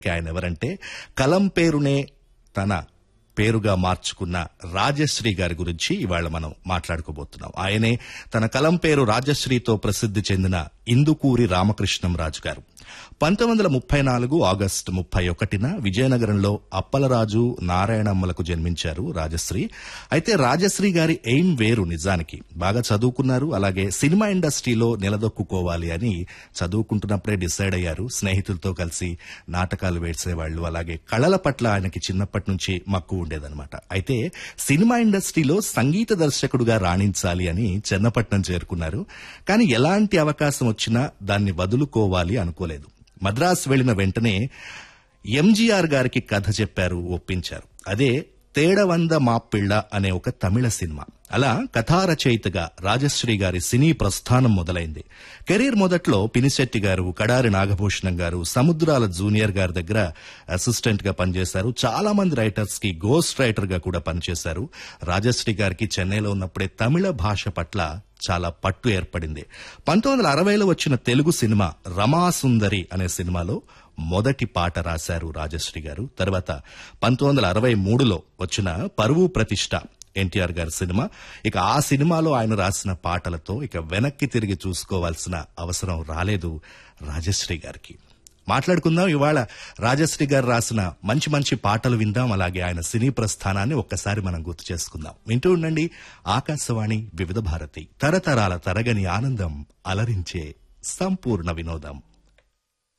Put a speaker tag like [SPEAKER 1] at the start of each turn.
[SPEAKER 1] ఆయన ఎవరంటే కలం పేరునే తన పేరుగా మార్చుకున్న రాజశ్రీ గారి గురించి ఇవాళ మనం మాట్లాడుకోబోతున్నాం ఆయనే తన కలం పేరు రాజశ్రీతో ప్రసిద్ధి చెందిన ఇందుకూరి రామకృష్ణం రాజు గారు పంతొమ్మిది వందల ముప్పై నాలుగు ఆగస్టు ముప్పై ఒకటిన విజయనగరంలో అప్పలరాజు నారాయణమ్మలకు జన్మించారు రాజశ్రీ అయితే రాజశ్రీ గారి ఎయిమ్ వేరు నిజానికి బాగా చదువుకున్నారు అలాగే సినిమా ఇండస్ట్రీలో నిలదొక్కుకోవాలి అని చదువుకుంటున్నప్పుడే డిసైడ్ అయ్యారు స్నేహితులతో కలిసి నాటకాలు వేసేవాళ్లు అలాగే కళల పట్ల ఆయనకి చిన్నప్పటి నుంచి మక్కువ ఉండేదన్నమాట అయితే సినిమా ఇండస్ట్రీలో సంగీత దర్శకుడుగా రాణించాలి అని చెన్నపట్నం చేరుకున్నారు కానీ ఎలాంటి అవకాశం వచ్చినా దాన్ని వదులుకోవాలి అనుకోలేదు మద్రాసు వెళ్లిన వెంటనే ఎంజీఆర్ గారికి కథ చెప్పారు ఒప్పించారు అదే తేడవంద మాపిళ్ళ అనే ఒక తమిళ సినిమా అలా కథారచయితగా రాజశ్రీ గారి సినీ ప్రస్థానం మొదలైంది కెరీర్ మొదట్లో పినిశెట్టి గారు కడారి నాగభూషణం గారు సముద్రాల జూనియర్ గారి దగ్గర అసిస్టెంట్ గా పనిచేశారు చాలా మంది రైటర్స్ కి గోస్ట్ రైటర్ గా కూడా పనిచేశారు రాజశ్రీ గారికి చెన్నైలో ఉన్నప్పుడే తమిళ భాష పట్ల చాలా పట్టు ఏర్పడింది పంతొమ్మిది వందల అరవైలో వచ్చిన తెలుగు సినిమా రమాసుందరి అనే సినిమాలో మొదటి పాట రాశారు రాజశ్రీ గారు తర్వాత పంతొమ్మిది వందల అరవై మూడులో వచ్చిన పరువు ప్రతిష్ట ఎన్టీఆర్ గారి సినిమా ఇక ఆ సినిమాలో ఆయన రాసిన పాటలతో ఇక వెనక్కి తిరిగి చూసుకోవాల్సిన అవసరం రాలేదు రాజశ్రీ గారికి మాట్లాడుకుందాం ఇవాళ రాజశ్రీ గారు రాసిన మంచి మంచి పాటలు విందాం అలాగే ఆయన సినీ ప్రస్థానాన్ని ఒక్కసారి మనం గుర్తు చేసుకుందాం వింటూ ఉండండి ఆకాశవాణి వివిధ భారతి తరతరాల తరగని ఆనందం అలరించే సంపూర్ణ వినోదం